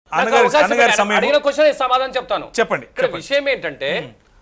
నాకు అన్నగారి అవకాశం అన్నగారి ఇవ్వండి. సమయం అడిగిన క్వశ్చన్ సమాధానం చెప్తాను చెప్పండి, ఇక్కడ చెప్పండి. విషయం ఏంటంటే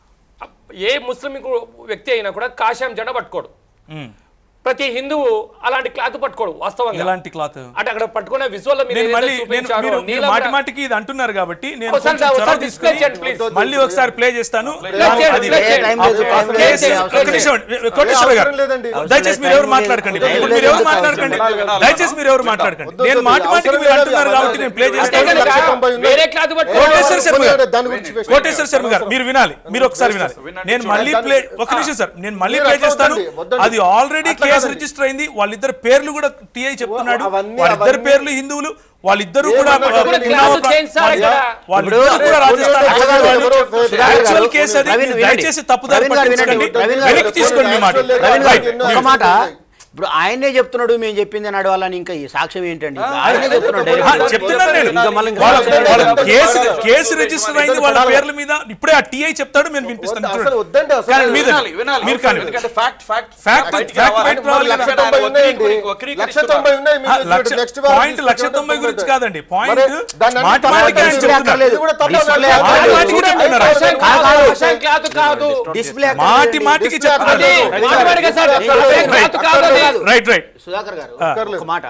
ఏ ముస్లిం వ్యక్తి అయినా కూడా కాషాయం జెండా పట్టుకోడు ఉమ్. ప్రతి హిందువు అలాంటి క్లాత్ పట్టుకోడు వాస్తవంగా ఎలాంటి క్లాత్ అంటే అక్కడ పట్టుకునే విజువల్ మీరు నేను ఏదైతే మళ్ళీ నేను చూపించారో, మీరు మీరు నీలం మాటి రా- మాటికి ఇది అంటున్నారు కాబట్టి నేను ఒకసారి కొంచెం ఒకసారి చొరవ display తీసుకుని చేయండి, please. మళ్ళీ ఒకసారి ప్లే చేస్తాను చేయండి, అది- play చేయండి. టైం లేదు, టైం లేదు. కేసు- అవసరం ఒక్క నిమిషం, కోటేశ్వర గారు అవసరం లేదండి. దయచేసి మీరు ఎవరు మాట్లాడకండి టైం ఇప్పుడు లేదు, మీరు ఎవరు ఎందుకు మాట్లాడకండి అవసరం లేదు? దయచేసి మీరు ఎవరు మాట్లాడకండి వద్దు, నేను వద్దు, మాటి మాటికి అవసరం మీరు లేదు, అంటున్నారు అవసరం కాబట్టి నేను ప్లే లేదు. చేస్తాను అంతే కనుక లక్ష తొంభై ఉన్నాయి. వేరే క్లాత్ పట్టుకో కోటేశ్వర శర్మ గారు దాని గురించి వేస్ట్ కోటేశ్వర శర్మ గారు మీరు వినాలి మీరు ఒకసారి వినాలి వినండి, నేను చూడండి. మళ్ళీ ప్లే ఒక నిమిషం సార్ నేను మళ్ళీ మీరు ప్లే అట్లా చేస్తాను వద్దండి, వద్దండి. అది ఆల్రెడీ అట్లా కేసు కాదండి. రిజిస్టర్ అయింది వాళ్ళిద్దరు పేర్లు కూడా టీఐ చెప్తున్నాడు అవన్నీ- వాళ్ళిద్దరు అవన్నీ- పేర్లు హిందువులు వాళ్ళిద్దరు కూడా ఏమన్నా ఆ, చెప్పండి, ఉన్నావా- క్లాస్ చేంజ్ సార్ ఇక్కడ. వాళ్ళిద్దరు కూడా రాజస్థాన్ ఇప్పుడు వచ్చారు వాళ్ళు. ఎవరో- యాక్చువల్ కేసు అది ప్రవీణ్ మీరు వినండి. దయచేసి తప్పుదారి ప్రవీణ్ గారు పట్టించకండి వినండి. ప్రవీణ్ గారు వెనక్కి తీసుకోండి మీ మాట యాక్చువల్ ప్రవీణ్ రైట్. గారు ఒక మాట ఇప్పుడు ఆయనే చెప్తున్నాడు మేము చెప్పింది నడవాలని ఇంకా ఈ సాక్ష్యం ఏంటండి ఆయనే చెప్తున్నాడు ఆ, direct. చెప్తున్నాను నేను ఇంకా మళ్ళీ ఇంకా వాళ్ళ సాక్ష్యం వాళ్ళ లేదు. కేసు కేసు రిజిస్టర్ అయింది వాళ్ళ పేర్ల మీద ఇప్పుడే ఆ టీఐ చెప్తాడు నేను వినిపిస్తాను అసలు చూడండి. వద్దండి అసలు కానీ మీద- వినాలి వినాలి మీరు కానీ ఎందుకంటే ఫ్యాక్ట్ ఫ్యాక్ట్ Fact- fact బయటకు రావాలి లక్ష కదా. తొంభై ఉన్నాయండి లక్ష తొంభై ఉన్నాయి ఆ, మీరు లక్ష- నెక్స్ట్ వారం పాయింట్ లక్ష తీసుకుంటే తొంభై గురించి ఉంటుంది. కాదండి పాయింట్ మరి దాన్ని మాటి అన్ని మాటికి ఆయన తప్పు డిస్ప్లే చెప్తున్నారు. అక్కర్లేదు. ఇది కూడా తప్పు డిస్ప్లే అన్నారు. మాటి అక్కర్లేదు. మాటికి చెప్తున్నారు. కాషాయం కాదు, కాదు, కాదు. కాషాయం క్లాత్ కాదు డిస్ప్లే మాటి అక్కర్లేదండి. మాటికి డిస్ప్లే చెప్తున్నారు అది అక్కర్లేదు. మాట్లాడగా సార్ కాషాయం క్లాత్ కాదు అది. రైట్ రైట్ సుధాకర్ గారు అక్కర్లేదు. ఒక మాట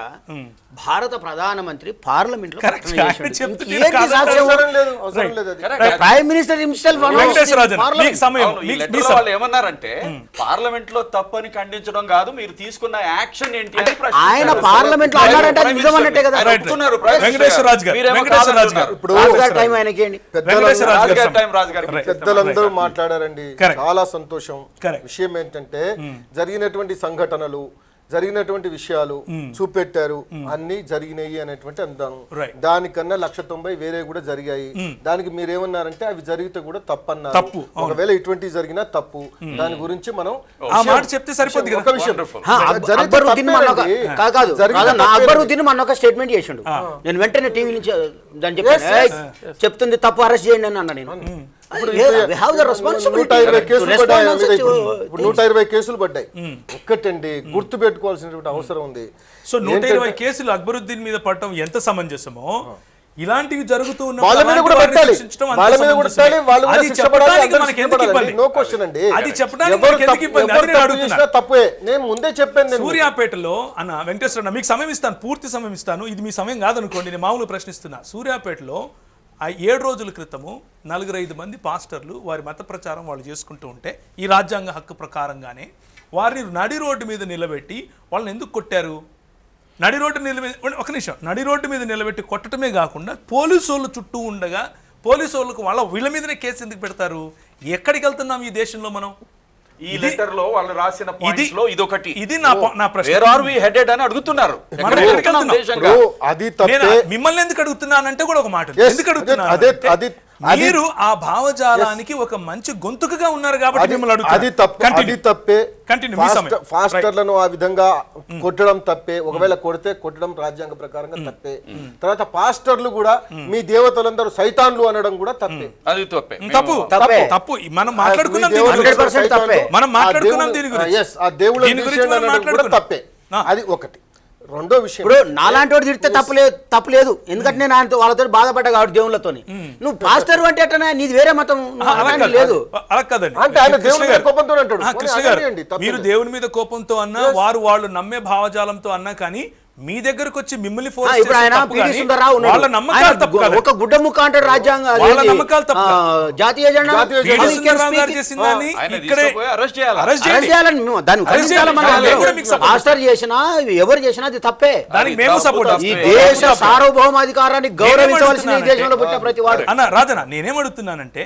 భారత ప్రధానమంత్రి పార్లమెంట్ లో Correct. ప్రకటన ఆయన చేశాడు. చెప్తుంది ఇంకేంటి కాదు. సాక్ష్యం? అవసరం లేదు అవసరం Right. లేదు అది. Correct. Prime minister himself Venkateswararajan మీకు సమయం అవును, ఈ మీకు- letter మీ లో సమయం. వాళ్ళు ఏమన్నారంటే పార్లమెంట్ లో తప్పని ఖండించడం కాదు మీరు తీసుకున్న యాక్షన్ ఏంటి అని ప్రశ్నించారు. ఆయన పార్లమెంట్ లో అన్నాడంటే అది నిజం అన్నట్టే కదా. ఆయన Right, right. ఒప్పుకున్నారు, ప్రైమ్ మినిస్టర్ వెంకటేశ్వర రాజు గారు, మీరేమో వెంకటేశ్వర రాజు గారు. కాదంటున్నారు. ఇప్పుడు రాజుగారి టైం ఆయనకి ఏంటి పెద్దలందరూ- వెంకటేశ్వర రాజు రాజు గారి గారి సమయం. టైం రాజు గారికి Right. పెద్దలందరూ మాట్లాడారండి Correct. చాలా సంతోషం Correct. విషయం ఏంటంటే జరిగినటువంటి సంఘటనలు జరిగినటువంటి విషయాలు చూపెట్టారు అన్ని జరిగినాయి అనేటువంటి అందాను Right. దానికన్నా లక్ష తొంభై వేరే కూడా జరిగాయి దానికి మీరేమన్నారంటే అవి జరిగితే కూడా తప్పన్నారు తప్పు, అవును. ఒకవేళ ఇటువంటివి జరిగినా తప్పు దాని గురించి మనం ఆ మాట చెప్తే సరిపోద్ది కదా. ఒక విషయం Wonderful. హా, జ- అక్- జరిగితే అక్బరుద్దీన్ మొన్న ఒక- తప్పేనండి. కాదు కాదు జరిగితే కాదు, నా తప్పేనండి. అక్బరుద్దీన్ మొన్న ఒక స్టేట్మెంట్ చేసిండు నేను వెంటనే టీవీ నుంచి దాన్ని చెప్పాను Yes, "ఏయ్, చెప్తుంది తప్పు అరెస్ట్ చేయండి అని అన్నా నేను ఇప్పుడు Yeah, ఇప్పుడు we have the నూట responsibility ఇరవై to కేసులు respond పడ్డాయి on మీద such, ఇప్పుడు. uh, ఇప్పుడు నూట ఇరవై కేసులు పడ్డాయి ఒక్కటండి గుర్తు పెట్టుకోవాల్సినటువంటి అవసరం ఉంది సో నూట ఏంటంటే- ఇరవై కేసులు అక్బరుద్దీన్ మీద పడటం ఎంత సమంజసమో ఇలాంటివి జరుగుతూ ఉన్న వాళ్ళ మీద కూడా పెట్టాలి వాళ్ళ మీద కూడా పెట్టాలి వాళ్ళు కూడా అది శిక్ష పడాలి చెప్పడానికి అందరూ మనకి శిక్ష ఎందుకు పడాలి ఇబ్బంది నో క్వశ్చన్ అండి అది చెప్పడానికి ఎవరు మనకి ఎందుకు తప్పు- ఇబ్బంది ఎవరు అది నేను తప్పు అడుగుతున్నా చేసినా తప్పే నేను ముందే చెప్పాను నేను సూర్యాపేటలో అన్న వెంకటేశ్వర అన్న, మీకు సమయం ఇస్తాను పూర్తి సమయం ఇస్తాను ఇది మీ సమయం కాదనుకోండి నేను మామూలు ప్రశ్నిస్తున్నా సూర్యాపేటలో ఆ ఏడు రోజుల క్రితము నలుగురు ఐదు మంది పాస్టర్లు వారి మత ప్రచారం వాళ్ళు చేసుకుంటూ ఉంటే ఈ రాజ్యాంగ హక్కు ప్రకారంగానే వారిని నడి రోడ్డు మీద నిలబెట్టి వాళ్ళని ఎందుకు కొట్టారు నడి రోడ్డు నిలబె ఒక నిమిషం నడి రోడ్డు మీద నిలబెట్టి కొట్టడమే కాకుండా పోలీసు వాళ్ళు చుట్టూ ఉండగా పోలీసు వాళ్ళకు వాళ్ళ వీళ్ళ మీదనే కేసు ఎందుకు పెడతారు ఎక్కడికి వెళ్తున్నాం ఈ దేశంలో మనం ఈ లెటర్ లో వాళ్ళు రాసిన పాయింట్స్ లో ఇదొకటి ఇది నా పా- నా ప్రశ్న వేర్ ఆర్ వి హెడెడ్ అని అడుగుతున్నారు మనం ఎక్కడికి ఎక్కడికి వెళ్తున్నాం వెళ్తున్నాం? దేశంగా? ఇప్పుడు అది నేను తప్పే మిమ్మల్ని ఎందుకు అడుగుతున్నానంటే కూడా ఒక మాట ఉంది. Yes, ఎందుకు అడుగుతున్నాను అదే- అంటే అది- అది- మీరు ఆ భావజాలానికి ఒక మంచి గొంతుకగా ఉన్నారు కాబట్టి అది మిమ్మల్ని అడుగుతున్నా. అది తప్పు Continue. అది తప్పే Continue, మీ ఫాస్ట్- సమయం. ఫాస్టర్లను ఆ విధంగా కొట్టడం తప్పే ఒకవేళ కొడితే కొట్టడం రాజ్యాంగ ప్రకారంగా తప్పే తర్వాత పాస్టర్లు కూడా మీ దేవతలందరూ సైతాన్లు అనడం కూడా తప్పే అది తప్పే తప్పు తప్పే. తప్పు మనం మాట్లాడుకున్నాం మీ దీని దేవుళ్ళు గురించి. 100% తప్పే. మనం ఆ మాట్లాడుకున్నాం దేవుళ్ళు- దీని గురించి. yes, ఆ దేవుళ్ళ దీని గురించి మనం అనడం కూడా మాట్లాడుకున్నాం. తప్పే ఆ. అది ఒకటి రెండో విషయం ఇప్పుడు నాలాంటి వాడు తిడితే తప్పలేదు తప్పలేదు ఎందుకంటే నేను ఆయనతో వాళ్ళతో బాధపడ్డా కాబట్టి దేవుళ్ళతోని నువ్వు పాస్టర్ అంటే ఎట్టనా నీది వేరే మతం ఆ, అలా అలాంటి కాదు. లేదు అలా కాదండి అంటే ఆయన కృష్ణ దేవుని మీద గారు. కోపంతో అంటాడు. ఆ, పోనీ కృష్ణ అదే గారు అండి, తప్పలేదు. మీరు దేవుని మీద కోపంతో అన్నా వారు వాళ్ళు నమ్మే భావజాలంతో అన్నా కానీ మీ దగ్గరకు వచ్చి మిమ్మల్ని ఆ, ఫోర్స్ ఇప్పుడు ఆయన పిటి సుందరరావు ఉన్నాడు. వాళ్ళ నమ్మకాలు ఆయన తప్పు కాదు. ఒక గుడ్డ ముక్క అంటాడు రాజ్యాంగ వాళ్ళ అదేంటి? నమ్మకాలు తప్పు ఆ, కాదు. జాతీయ జెండా జాతీయ పిటి How he can సుందరరావు గారు speak it? చేసిన దాన్ని ఆయన ఇక్కడే తీసుకుపోయి arrest చేయాలి. అరెస్ట్ అరెస్ట్ చేయండి చేయాలని మేము దాన్ని అరెస్ట్ ఖండించాలి మనం. చేయాలి. నేను కూడా మీకు support మాస్టర్ చేసినా ఎవరు చేసినా అది తప్పే దానికి మేము తప్పు, సపోర్ట్ తప్పు. ఈ తప్పే. దేశ సార్వభౌమాధికారాన్ని గౌరవించవలసిన ఈ దేశంలో పుట్టిన ప్రతి వాడు అన్న రాజన నేనేమడుగుతున్నానంటే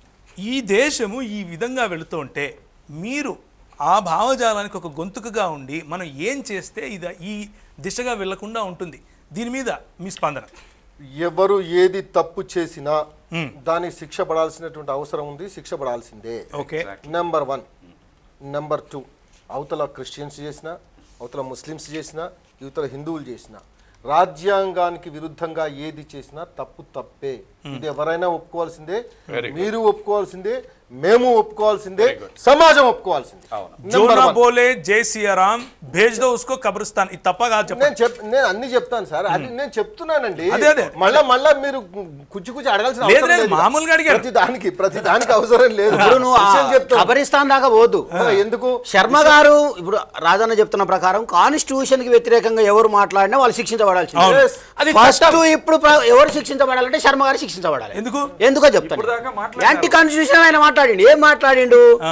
ఈ దేశము ఈ విధంగా వెళుతూ ఉంటే మీరు ఆ భావజాలానికి ఒక గొంతుకగా ఉండి మనం ఏం చేస్తే ఇది ఈ దిశగా వెళ్లకుండా ఉంటుంది దీని మీద మీ స్పందన ఎవరు ఏది తప్పు చేసినా దానికి శిక్ష పడాల్సినటువంటి అవసరం ఉంది శిక్ష పడాల్సిందే okay number one number two అవతల క్రిస్టియన్స్ చేసిన అవతల ముస్లిమ్స్ చేసిన యువతల హిందువులు చేసిన రాజ్యాంగానికి విరుద్ధంగా ఏది చేసినా తప్పు తప్పే ఇది ఎవరైనా ఒప్పుకోవాల్సిందే మీరు ఒప్పుకోవాల్సిందే మేము ఒప్పుకోవాల్సిందే సమాజం ఒప్పుకోవాల్సిందే అవును. जो Number ना one. बोले जय सिया राम भेज दो उसको कब्रिस्तान ఇది తప్ప కాదు చెప్పండి నేను చెప్ నేను అన్ని చెప్తాను సార్ అది నేను చెప్తున్నానండి అదే, అదే. మళ్ళా మళ్ళా మీరు కుచ్చి కుచ్చి అడగాల్సిన లేదు, అవసరం లేదు, లేదు మామూలుగా అడిగాను. ప్రతి దానికి ప్రతి దానికి అవసరం లేదు ఇప్పుడు నువ్వు ఆ విషయం చెప్తాను కబరిస్తాన్ దాకా పోదు ఆ, ఎందుకు శర్మ గారు ఇప్పుడు రాజన్న చెప్తున్న ప్రకారం కాన్స్టిట్యూషన్ కి వ్యతిరేకంగా ఎవరు మాట్లాడినా వాళ్ళు శిక్షించబడాల్సింది అవును. Yes. అది ఫస్ట్ చట్టం. ఇప్పుడు ప్ర- ఎవరు శిక్షించబడాలంటే శర్మ గారు శిక్షించబడాలి ఎందుకు ఎందుకో చెప్తాను ఇప్పుడు దాకా మాట్లాడారు. యాంటీ కాన్స్టిట్యూషన్ ఆయన మాట్లాడిండు ఏం మాట్లాడిండు ఆ,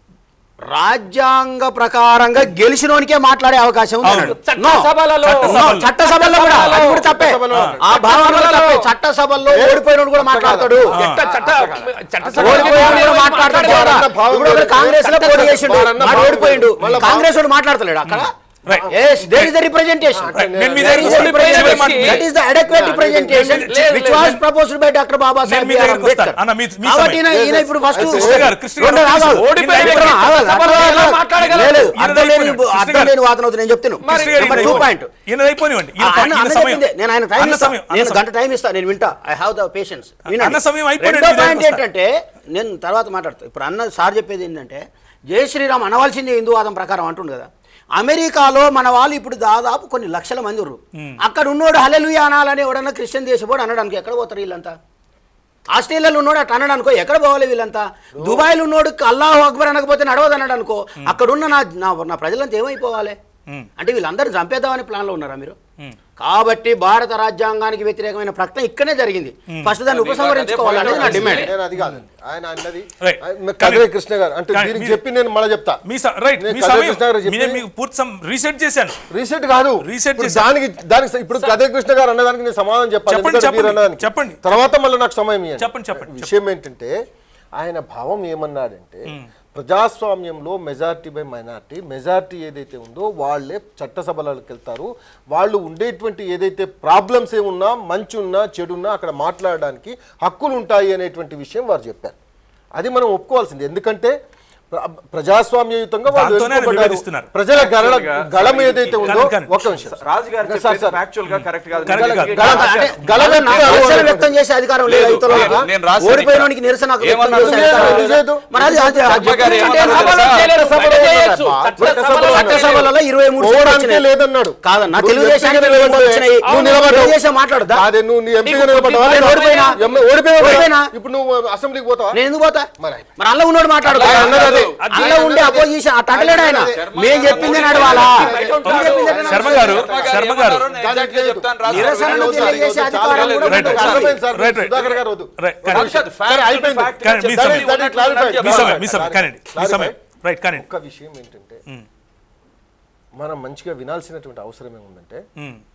రాజ్యాంగ ప్రకారంగా గెలిచినోనికే మాట్లాడే అవకాశం ఉంది అవును. అన్నాడు. చట్ట No. సభలలో. No, చట్టసభల్లో కూడా అది కూడా తప్పే చట్టసభలో. ఆ భావన కూడా తప్పే చట్టసభల్లో ఓడిపోయినోడు కూడా మాట్లాడతాడు చట్ట చట్ట చట్ట ఓడిపోయినోడు కూడా మాట్లాడతాడు వాడన్న కూడా. భావం ఇప్పుడు ఒకడు వేరు. కాంగ్రెస్ లో పోటీ చేసిండు వాడన్న వాడు భావం ఓడిపోయిండు వేరు. మళ్ళా కాంగ్రెస్ వాడు మాట్లాడతలేడు అక్కడ Right. Yes, there is the representation. Right. నేను మీ There దగ్గరికి is the వస్తాను. representation. చివరి మాట- That is the adequate representation లేదు, which లేదు. was proposed by Dr. Baba నేను Saheb మీ దగ్గరికి Ambedkar. వస్తాను. అన్న, మీ- మీ కాబట్టి సమయం. ఈయన- ఈయన ఇప్పుడు ఫస్ట్ కృష్ణ గారు, కృష్ణ గారు, రెండు ఆగాలి. ఓడిపోయిన ఈయన వ్యక్తి ఆగాలి. సభలో అర్థం ఎలా లేదు. మాట్లాడగలరు? లేదు, ఈయన అర్థం లేని అయిపోయింది. అర్థం కృష్ణ లేని వాదన అవుతుంది నేను చెప్తాను మరి నెంబర్ టూ పాయింట్ ఈయన అయిపోనివ్వండి ఈయన అన్న ఈయన అన్న సమయం చెప్పిందే. నేను ఆయన టైం అన్న ఇస్తా. సమయం అన్న నేను సమయం. గంట టైం ఇస్తా నేను వింటా ఐ హావ్ ద పేషెన్స్ అన్న సమయం అయిపోయినట్టు రెండో మీ దగ్గరికి పాయింట్ వస్తా. ఏంటంటే నేను తర్వాత మాట్లాడతా ఇప్పుడు అన్న సార్ చెప్పేది ఏంటంటే జై శ్రీరామ్ అనవలసింది హిందూవాదం ప్రకారం అంటుండు కదా అమెరికాలో మన వాళ్ళు ఇప్పుడు దాదాపు కొన్ని లక్షల మంది ఉన్నారు అక్కడ ఉన్నోడు హలెలుయా అనాలని ఎవడన్నా క్రిస్టియన్ దేశపోడు అనడానికి ఎక్కడ పోతారు వీళ్ళంతా ఆస్ట్రేలియాలో ఉన్నోడు అట్లా అన్నాడు అనుకో ఎక్కడ పోవాలి వీళ్ళంతా దుబాయ్లో ఉన్నోడు అల్లాహ్ అక్బర్ అనకపోతే నడవదు అన్నాడు అనుకో అక్కడ ఉన్న నా నా నా ప్రజలంతా ఏమైపోవాలి అంటే వీళ్ళందరూ చంపేద్దామని ప్లాన్లో ఉన్నారా మీరు కాబట్టి భారత రాజ్యాంగానికి వ్యతిరేకమైన ప్రకటన ఇక్కడనే జరిగింది ఫస్ట్ దాన్ని ఉపసంహరించుకోవాలనేది నా డిమాండ్ నేను అది కాదండి ఆయన అన్నది Right. ఆయన కదిరే కృష్ణ గారు అంటే కానీ దీనికి మీరు- చెప్పి నేను మళ్ళీ చెప్తా మీ స- రైట్ నేను మీ కదిరే సమయం కృష్ణ గారు మీ- చెప్పింది- మీకు పూర్తి సమ- రీసెట్ చేశాను రీసెట్ కాదు Reset ఇప్పుడు చేశా. దానికి దానికి ఇప్పుడు కదే కృష్ణ గారు అన్నదానికి నేను సమాధానం చెప్పాలి చెప్పండి, ఎందుకంటే మీరు చెప్పండి, అన్నదానికి. చెప్పండి. తర్వాత మళ్ళీ నాకు సమయం ఇవ్వండి. చెప్పండి, చెప్పండి, విషయం ఏంటంటే ఆయన భావం ఏమన్నాడంటే ప్రజాస్వామ్యంలో మెజారిటీ బై మైనారిటీ మెజారిటీ ఏదైతే ఉందో వాళ్ళే చట్టసభలకు వెళ్తారు వాళ్ళు ఉండేటువంటి ఏదైతే ప్రాబ్లమ్స్ ఏమున్నా మంచి ఉన్నా చెడున్నా అక్కడ మాట్లాడడానికి హక్కులు ఉంటాయి అనేటువంటి విషయం వారు చెప్పారు అది మనం ఒప్పుకోవాల్సింది ఎందుకంటే ప్ర- ప్రజాస్వామ్యయుతంగా వాళ్ళు దాంతోనే ఆయన ఎన్నుకోబడ్డారు. వివరిస్తున్నారు. ప్రజల గల గళం ఏదైతే ఉందో కానీ- కానీ- ఒక్క నిమిషం రాజు గారు సార్, చెప్పేది సార్. ఫ్యాక్చువల్ గా కరెక్ట్ కాదు Correct నిజానికి కాదు. గళం- రాశారు. అంటే గళం నాకు ఎత్తుతారు. నిరసన వ్యక్తం చేసే అధికారం లేదు లేదు, రైతులకు. నేను- నేను రాశాను ఓడిపోయినోనికి ఇక్కడ. నిరసన వ్యక్తం ఏమన్నారు? చేసే లేదు, అధికారం లేదు, లేదు. లేదు. మరి అది- అది- అది శర్మ గారు చెప్తుంటే ఏమన్నారు? సభలో సభలో చేయలేరు. చేయలేరు. చేయొచ్చు. చట్ట చట్ట సభలో సభలో చట్టసభలలో ఇరవై మూడు పోవడానికే సీట్లు వచ్చినాయి. లేదన్నాడు కాదన్నా నువ్వు తెలుగుదేశానికి ఎంపీగా ఇరవై మూడు నిలబడ్డావు. వచ్చినాయి. నువ్వు అవును, నిలబడ్డావు. తెలుగుదేశం మాట్లాడదా కాదే నువ్వు నీ ఎంపీగా నీకు నిలబడ్డావా? నేను ఓడిపోయినా. ఎమ్మె- ఓడిపోయావా? ఓడిపోయినా. ఇప్పుడు నువ్వు అసెంబ్లీకి పోతావా నేను ఎందుకు పోతా మరి మరి అల్ల ఉన్నోడు మాట్లాడు ఆయన అన్నది అదే. అల్ల ఉండే అపోజిషన్ అట్టలేడు ఆయన శర్మ మేము గారు చెప్పిందే మోడీ నడవాలా గారు మేము చెప్పిందే నడవాలా? శర్మ గారు శర్మ గారు ఏమన్నారో నేను exactly చెప్తాను రాజు గారు. నిరసనలు వినండి ఒకసారి. తెలియజేసే అధికారం కూడా రైట్, ఉంటుంది. రైట్. అర్థమైంది సార్. Right, right. సుధాకర్ గారు వద్దు. రైట్, ఒక కరెక్ట్. నిమిషం. fact సరే, to అయిపోయింది. fact కానీ మీ చెప్తాను. సమయం. దాన్ని clarified. మీ సమయం మీ సమయం Clarified. కానండి మీ సమయం రైట్ కానండి ఒక్క విషయం ఏంటంటే మనం మంచిగా వినాల్సినటువంటి అవసరం ఏముందంటే ఉమ్.